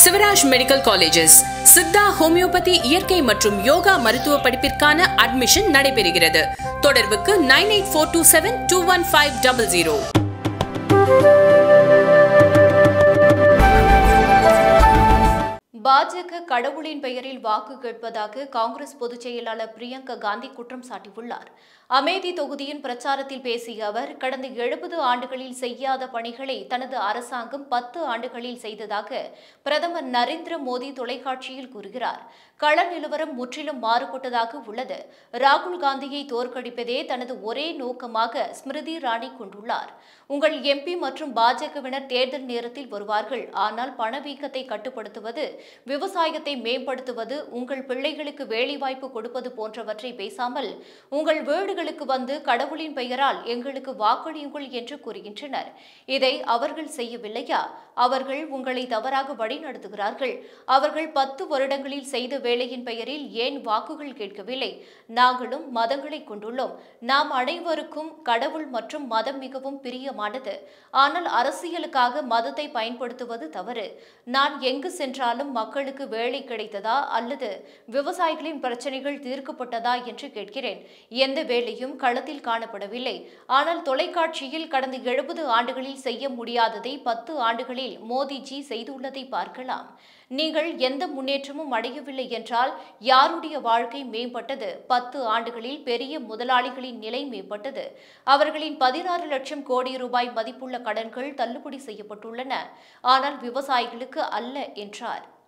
Shivraj medical colleges Siddha homeopathy இயற்கை மற்றும் யோகா மருத்துவ படிப்பிற்கான அட்மிஷன் நடைபெறுகிறது தொடர்புக்கு nine eight four two seven two one five double zero பாஜக கடவுளின் பெயரில் வாக்கு கேட்பதாக காங்கிரஸ் பொதுச் செயலாளர் பிரியங்கா காந்தி குற்றம் சாட்டியுள்ளார் அமேதி தொகுதியின் பிரச்சாரத்தில் பேசிய அவர் கடந்த எழுபது ஆண்டுகளில் செய்யாத பணிகளை தனது அரசாங்கம் பத்து ஆண்டுகளில் செய்ததாக பிரதமர் நரேந்திர மோடி தொலைக்காட்சியில் கூறுகிறார் கள நிலவரம் முற்றிலும் மாறுபட்டதாக உள்ளது ராகுல் காந்தியை தோற்கடிப்பதே தனது ஒரே நோக்கமாக ஸ்மிருதி இராணி கொண்டுள்ளார் உங்கள் எம்பி மற்றும் பாஜகவினர் தேர்தல் நேரத்தில் வருவார்கள் ஆனால் பணவீக்கத்தை கட்டுப்படுத்துவது விவசாயத்தை மேம்படுத்துவது உங்கள் பிள்ளைகளுக்கு வேலைவாய்ப்பு கொடுப்பது போன்றவற்றை பேசாமல் உங்கள் வீடுகளுக்கு வந்து கடவுளின் பெயரால் எங்களுக்கு வாக்களியுங்கள் என்று கூறுகின்றனர் இதை அவர்கள் செய்யவில்லையா அவர்கள் உங்களை தவறாக வழிநடத்துகிறார்கள் அவர்கள் பத்து வருடங்களில் செய்த வேலையின் பெயரில் ஏன் வாக்குகள் கேட்கவில்லை நாங்களும் மதங்களை கொண்டுள்ளோம் நாம் அனைவருக்கும் கடவுள் மற்றும் மதம் மிகவும் பிரியமானது ஆனால் அரசியலுக்காக மதத்தை பயன்படுத்துவது தவறு நான் எங்கு சென்றாலும் மக்களுக்கு வேலை கிடைத்ததா அல்லது விவசாயிகளின் பிரச்சனைகள் தீர்க்கப்பட்டதா என்று கேட்கிறேன் எந்த வேலையும் களத்தில் காணப்படவில்லை ஆனால் தொலைக்காட்சியில் கடந்த எழுபது ஆண்டுகளில் செய்ய முடியாததை பத்து ஆண்டுகளில் மோடிஜி செய்துள்ளதை பார்க்கலாம் நீங்கள் எந்த முன்னேற்றமும் அடையவில்லை என்றால் யாருடைய வாழ்க்கை மேம்பட்டது பத்து ஆண்டுகளில் பெரிய முதலாளிகளின் நிலை மேம்பட்டது அவர்களின் பதினாறு லட்சம் கோடி ரூபாய் மதிப்புள்ள கடன்கள் தள்ளுபடி செய்யப்பட்டுள்ளன ஆனால் விவசாயிகளுக்கு அல்ல என்றார்